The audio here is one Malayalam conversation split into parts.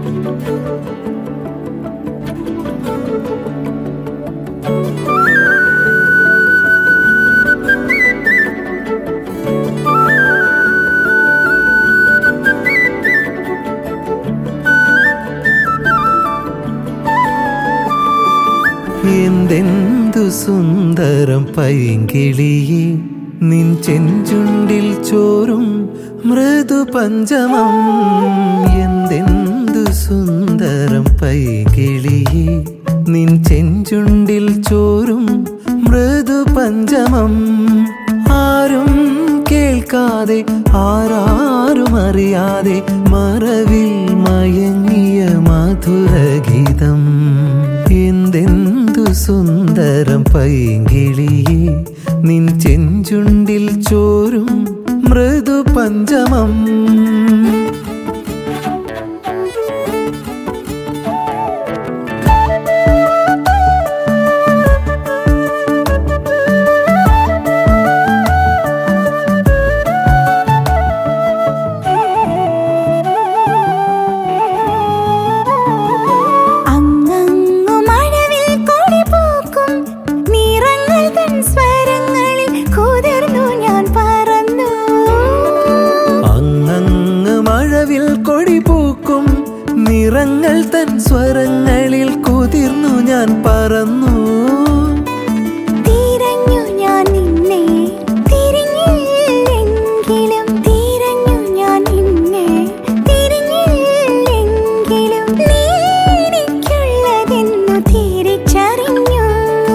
എന്തെന്തു സുന്ദരം പൈങ്കിളിയെ നിൻ ചെഞ്ചുണ്ടിൽ ചോറും മൃദു പഞ്ചമം എന്തെന്തു സുന്ദരം പൈകിളിയെ നിൻ ചെഞ്ചുണ്ടിൽ ചോറും മൃദു പഞ്ചമം ആരും കേൾക്കാതെ ആരാരും അറിയാതെ മറവിൽ മയങ്ങിയ മധുരഗീതം എന്തെന്തു സുന്ദരം പൈങ്കിളിയെ നിൻ ചെഞ്ചുണ്ടിൽ ചോരും മൃദു പഞ്ചമം അങ്ങങ്ങു മഴവിൽ കൊടി പൂക്കും നിറങ്ങൾ തൻ സ്വരങ്ങളിൽ കുതിർന്നു ഞാൻ പറന്നു അങ്ങങ്ങ് മഴവിൽ കൊടി പൂക്കും നിറങ്ങൾ തൻ സ്വരങ്ങളിൽ കുതിർന്നു ഞാൻ പറന്നു തിരഞ്ഞു ഞാൻ നിന്നെ തിരിഞ്ഞില്ലെങ്കിലും തിരഞ്ഞു ഞാൻ നിന്നെ തിരിഞ്ഞില്ലെങ്കിലും നീ എനിക്കുള്ളതെന്നു തിരിച്ചറിഞ്ഞു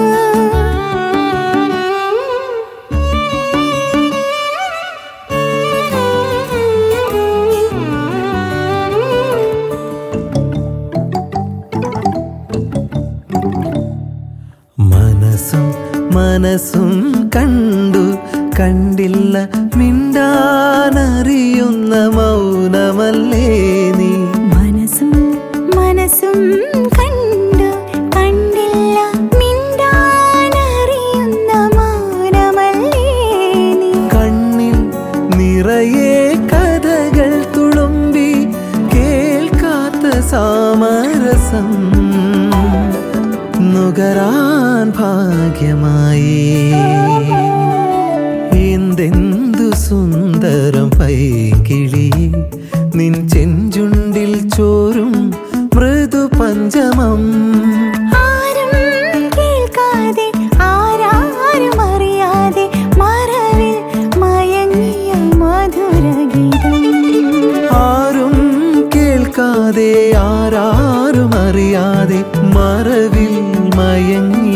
മനസ്സും മനസ്സും കണ്ടു കണ്ടില്ല മിണ്ടാനറിയുന്ന മൗനമല്ലേ നീ മനസ്സും മനസ്സും കണ്ടു കണ്ടില്ല മിണ്ടാനറിയുന്ന മൗനമല്ലേ നീ കണ്ണിൽ നിറയെ കഥകൾ തുളുമ്പി കേൾക്കാത്ത സാമരസം നുകരാൻ ഭാഗ്യമായി എന്തെന്തു സുന്ദരം പൈകിളി നിൻ ചെഞ്ചുണ്ടിൽ ചോരും മൃദു പഞ്ചമം ആരും കേൾക്കാതെ ആരാരും അറിയാതെ മറവിൽ മയങ്ങിയ മധുരഗീതം ആരും കേൾക്കാതെ ആരാരും അറിയാതെ മറവിൽ മയങ്ങി